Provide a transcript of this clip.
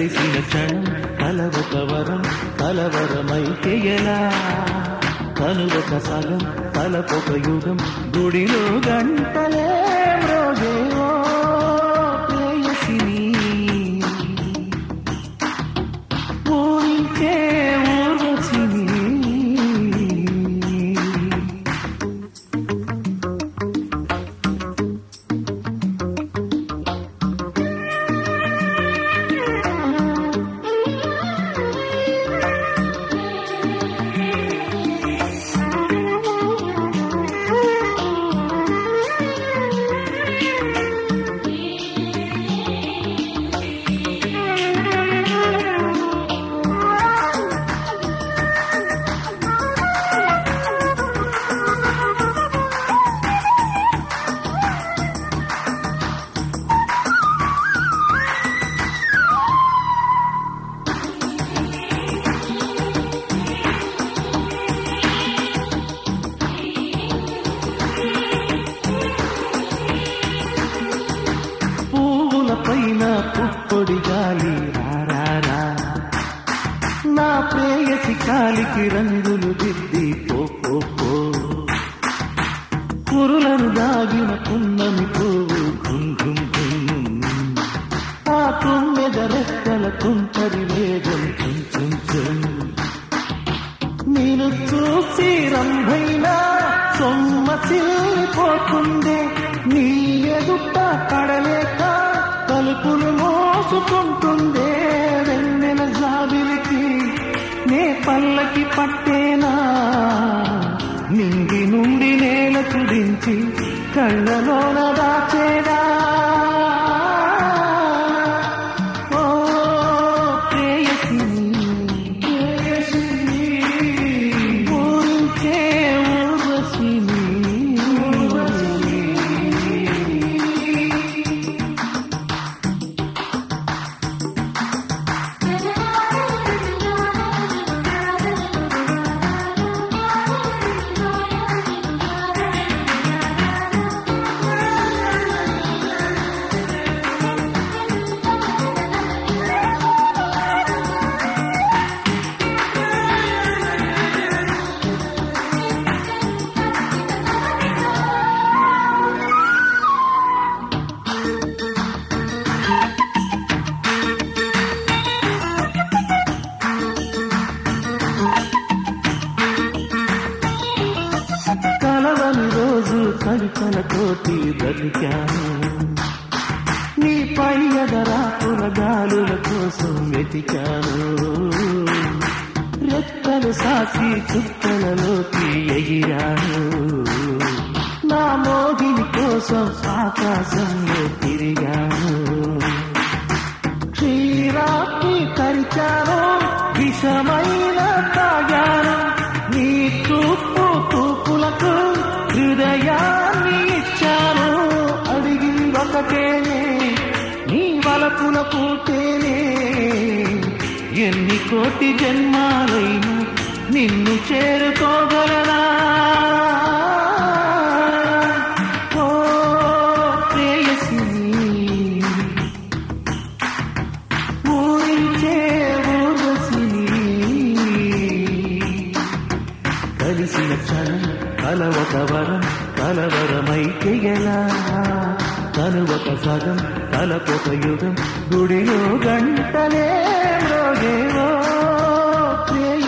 కలిసిన క్షణం కలవక వరం కలవరమైతే ఎలా కనువక సగం తలపొక యుగం గుడిలో గంటలే రోజేవో ప్రేయసిని ఊరికే ఊర్వశిని పువ్వుల పైన పుప్పొడి గాలి రారా నా ప్రేయసి కాలికి రంగులు దిద్ది పో పో పో కురులను దాగిన పున్నమి పువ్వు ఘుం ఘుం ఘుం ఆ తుమ్మెద రెక్కల కుంటరి వేగం చుం చుం చుం నేను చూసి రంభైనా సొమ్మసిల్లిపోతుందే నీ ఎదుట కడలేక తలుపులు మోసుకుంటుందే వెన్నెల జాబిలికి నే పల్లకి పట్టేనా నిండి నుండి నేల కుదించి కళ్ళలోన దాచేదా ఓ ప్రేయసిని ప్రేయసిని ఊరించే ఊర్వశిని కలవని రోజు కవితలతోటి బ్రతికాను నీ పై ఎదరాకుల గాలుల కోసం వెతికాను రెక్కలు సాసి చుక్కలలోకి ఎగిరాను నా మోగిని కోసం ఆకాశంలో తిరిగాను క్షీరాన్ని కరిచాను విషమైన తాగాను నీ తూపు తూపులకు హృదయాన్ని ఇచ్చాను అడిగి ఒకటేనే నీ వలపుల పూటేనే ఎన్ని కోటి జన్మాలైనా నిన్ను చేరుకోగలనా ఓ ప్రేయసిని ఊరించే ఊర్వశిని కలిసిన క్షణం కలవక వరం కలవరమైతే ఎలా కనువక సగం కలపొక యుగం గుడిలో గంటలే మ్రోగేవో ప్రేయ